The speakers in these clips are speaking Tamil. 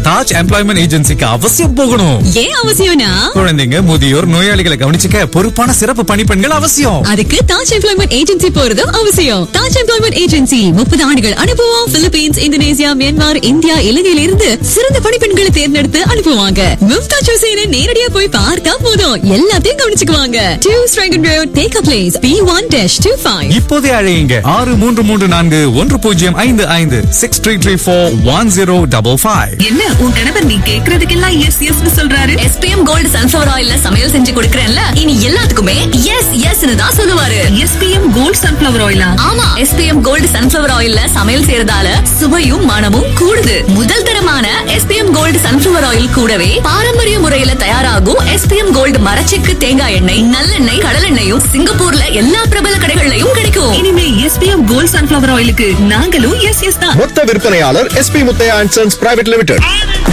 தாஜ் எம்ப்ளாய்மெண்ட் ஏஜென்சிக்கு அவசியம் போகணும் ஏன் அவசியம்னா குழந்தைங்க முதியோர் நோயாளிகளை கவனிச்சுக்க பொறுப்பான சிறப்பு பணிப்பெண்கள் அவசியம் அதுக்கு தாஜ் எம்ப்ளாய்மெண்ட் ஏஜென்சி போறதும் அவசியம் தாஜ் எம்ப்ளாய்மெண்ட் ஏஜென்சி முப்பது ஆண்டுகள் அனுபவம் பிலிப்பீன்ஸ் இந்தோனேசியா மியான்மர் இந்தியா இலங்கையில இருந்து சிறந்த பணிப்பெண்களை தேர்ந்தெடுத்து அனுப்புவாங்க மும்தாஜ் ஹுசேனை நேரடியா போய் பார்த்தா போதும் எல்லாத்தையும் கவனிச்சுக்குவாங்க two Strahan road take a place B one dash two five இப்போதே அழையுங்க ஆறு மூன்று மூன்று நான்கு ஒன்று பூஜ்ஜியம் ஐந்து ஐந்து six three three four one zero double five என்ன உன் கணவர் நீ கேக்குறதுக்கெல்லாம் எஸ் எஸ் சொல்றாரு எஸ்பிஎம் கோல்டு சன்ஃபிளவர் ஆயில்ல சமையல் செஞ்சு கொடுக்கறேன்ல இனி எல்லாத்துக்குமே எஸ் எஸ் தான் சொல்லுவாரு எஸ்பிஎம் கோல்டு சன்ஃபிளவர் ஆயிலா ஆமா எஸ்பிஎம் கோல்டு சன்ஃபிளவர் ஆயில்ல சமையல் செய்யறதால சுவையும் மனமும் கூடுது முதல் தரமான எஸ்பிஎம் கோல்டு சன்ஃபிளவர் ஆயில் கூடவே பாரம்பரிய முறையில தயாராகும் எஸ்பிஎம் கோல்டு மரச்செக்கு தேங்காய் எண்ணெய் நல்லெண்ணெய் கடலெண்ணெயும் சிங்கப்பூர்ல எல்லா பிரபல கடைகள்லயும் கிடைக்கும் இனிமே எஸ்பிஎம் கோல்டு சன்ஃபிளவர் ஆயிலுக்கு நாங்களும் எஸ் எஸ் தான் மொத்த விற்பனையாளர் SP Muthiah and sons private limited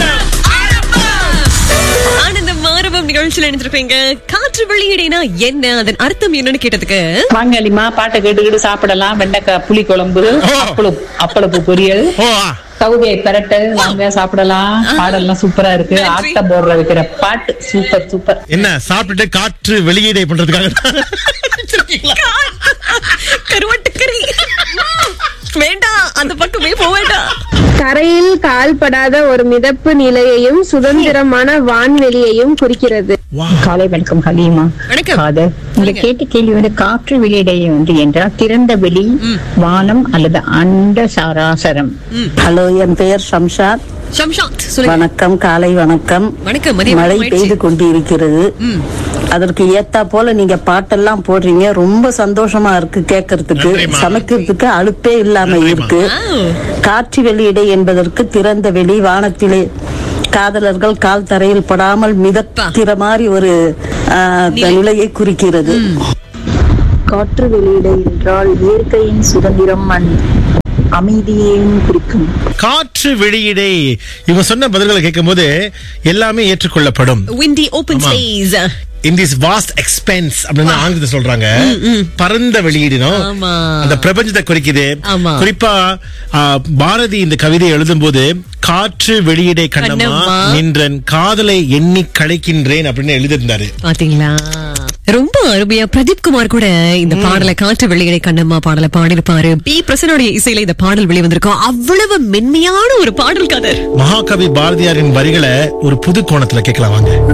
ஆனந்த மாரவம் நிகழ்ச்சியில் நினைச்சிருப்பீங்க காற்று வெளியீடுனா என்ன அதன் அர்த்தம் என்னன்னு கேட்டதுக்கு வாங்கலிமா பாட்டை கேட்டுக்கிட்டு சாப்பிடலாம் வெண்டைக்காய் புளி குழம்பு அப்பளம் அப்பளப்பு பொரியல் சவுதியை பெரட்டல் வாங்க சாப்பிடலாம் பாடல்லாம் சூப்பரா இருக்கு நன்றி. ஆட்டம் போடுற வைக்கிற பாட்டு சூப்பர் சூப்பர் என்ன சாப்பிட்டுட்டு காற்று வெளியீடை பண்றதுக்காக கருவாட்டுக்கறி வேண்டாம் அந்த பக்கமே போக வேண்டாம் தரையில் கால்படாத ஒரு மிதப்பு நிலையையும் சுதந்திரமான வான்வெளியையும் குறிக்கிறது காலை வணக்கம் ஹலீமா வணக்கம். காதல் இந்த சொல்லுங்க. கேட்ட கேள்வி வந்து காற்று வெளியிடை வந்து என்றால் திறந்த வெளி வானம் அல்லது அண்ட சராசரம் ஹலோ என் பெயர் ஷம்ஷாத் ஷம்ஷாத் சொல்லுங்க வணக்கம் காலை வணக்கம் வணக்கம், மதிய மழை வணக்கம் பெய்து ஆயிடுச்சு. கொண்டிருக்கிறது அதற்கு ஏத்தா போல நீங்க பாட்டெல்லாம் போடுறீங்க ரொம்ப சந்தோஷமா இருக்கு கேட்கறதுக்கு நன்றிம்மா. சமைக்கிறதுக்கு அலுப்பே இல்லாம நன்றிம்மா. இருக்கு Wow. காற்று வெளியிடை என்பதற்கு திறந்த வெளி வானத்திலே காதலர்கள் கால் தரையில் படாமல் மிதக்கிற மாதிரி ஒரு ஆ, நிலையை குறிக்கிறது காற்று வெளியிடை என்றால் இயற்கையின் சுதந்திரம் அமைதியையும் குறிக்கும் காற்று வெளியீடை இவங்க சொன்ன பதில்களை கேட்கும் போது எல்லாமே ஏற்றுக்கொள்ளப்படும் விண்டி ஓபன் ஆமா. Space in this vast expanse அப்படின்னு ஆங்கிலத்தை சொல்றாங்க பரந்த வெளியீடுனோம் ஆமா. அந்த பிரபஞ்சத்தை குறிக்குது ஆமா. குறிப்பா ஆ, பாரதி இந்த கவிதையை எழுதும்போது காற்று வெளியீடை கண்ணம்மா கண்ணம்மா. நின்றன் காதலை எண்ணி கலைக்கின்றேன் அப்படின்னு எழுதியிருந்தாரு பாத்தீங்களா ரொம்ப அருமையா பிரதீப் குமார் கூட இந்த பாடலை காற்று வெளியிடை கண்ணம்மா பாடலை பாடியிருப்பாரு பி பிரசனுடைய இசையில இந்த பாடல் வெளிவந்திருக்கும் அவ்வளவு மென்மையான ஒரு பாடல் கதர் மகாகவி பாரதியாரின் வரிகளை ஒரு புது கோணத்துல கேட்கலாம் வாங்க